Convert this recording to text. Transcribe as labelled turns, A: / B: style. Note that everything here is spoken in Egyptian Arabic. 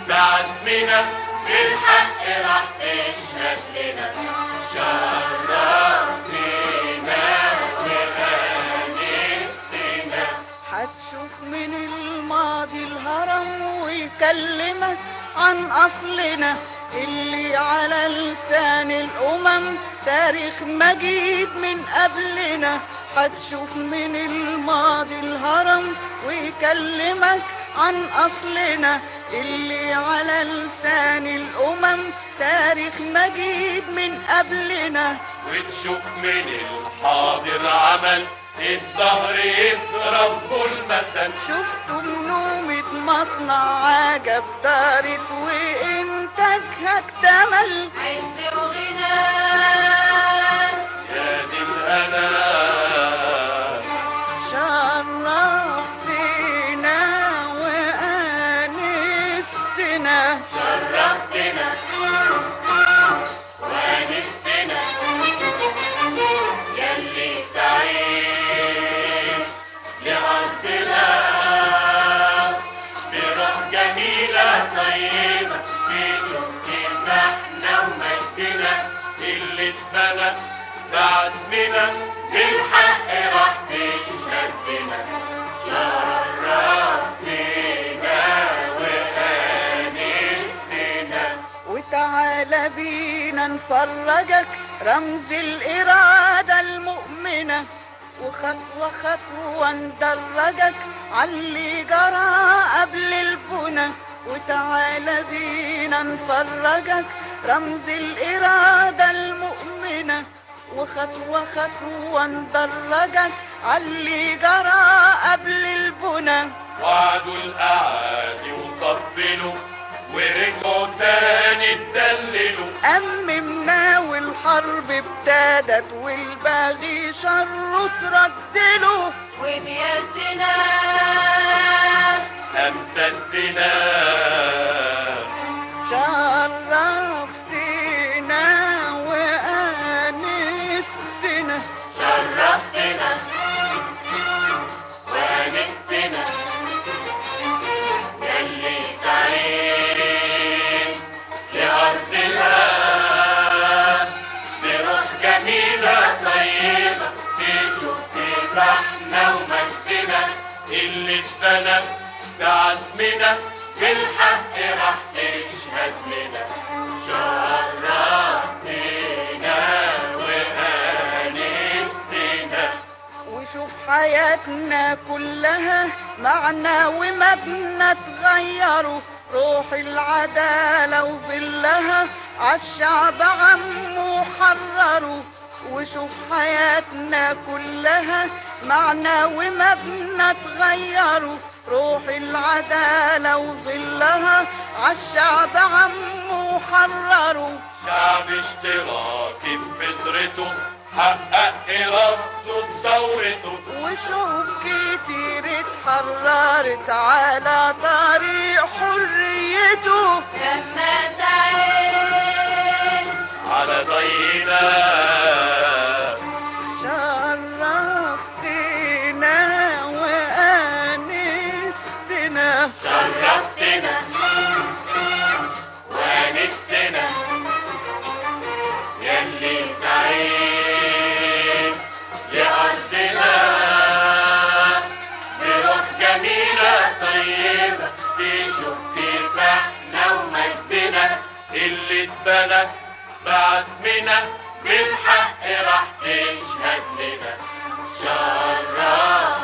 A: بعزمنا
B: بالحق راح تشهد لنا شرفتنا وأنستنا
C: هتشوف من الماضي الهرم ويكلمك عن أصلنا اللي على لسان الأمم تاريخ مجيد من قبلنا هتشوف من الماضي الهرم ويكلمك عن أصلنا اللي على لسان الأمم تاريخ مجيد من قبلنا
A: وتشوف من الحاضر عمل الظهر يضرب المثل
C: شفتوا نومة مصنع عجب دارت وإنتاجها اكتمل
B: عز وغنى
A: يا دي الهنا
C: شرفتنا وأنستنا
B: شرفتنا وانستنا يلي سعيد لأرضنا بروح جميلة طيبة في شوقنا احنا ومجدنا
A: اللي اتبنى بعزمنا
B: بالحق راح تشهد لنا شرفتنا وانستنا
C: وتعالى بينا نفرجك رمز الإرادة المؤمنة وخطوة خطوة ندرجك عاللي جرى قبل البنى وتعالى بينا نفرجك رمز الإرادة المؤمنة وخطوة خطوة ندرجك عاللي جرى قبل البنى
A: وعدوا الأعادي وطبلوا ورجعوا تاني اتدللوا
C: أممنا والحرب ابتدت والباغي شره تردله
B: وبيدنا
A: أمسدنا
C: شرفتنا وأنستنا
B: شرفتنا وانستنا يلي سعيد لأرضنا بروح جميلة طيبة تشوف فرحنا ومجدنا
A: اللي اتبنى بعزمنا
B: بالحق راح تشهد لنا شرفتنا وأنستنا
C: وشوف حياتنا كلها معنى ومبنى تغيروا روح العدالة وظلها عالشعب عمو حرروا وشوف حياتنا كلها معنى ومبنى تغيروا روح العدالة وظلها عالشعب عمو حرروا
A: شعب اشتراكي بفطرته حقق إرادته بثورته
C: وشوف كتير اتحررت على طريق حريته
B: لما سعيد
A: على ضينا
C: شرفتنا وأنستنا
B: شرفتنا وانستنا يلي سعيد لأرضنا بروح جميلة طيبة تشوف فرحنا ومجدنا
A: اللي اتبنى بعزمنا
B: بالحق راح تشهد لنا شرفتنا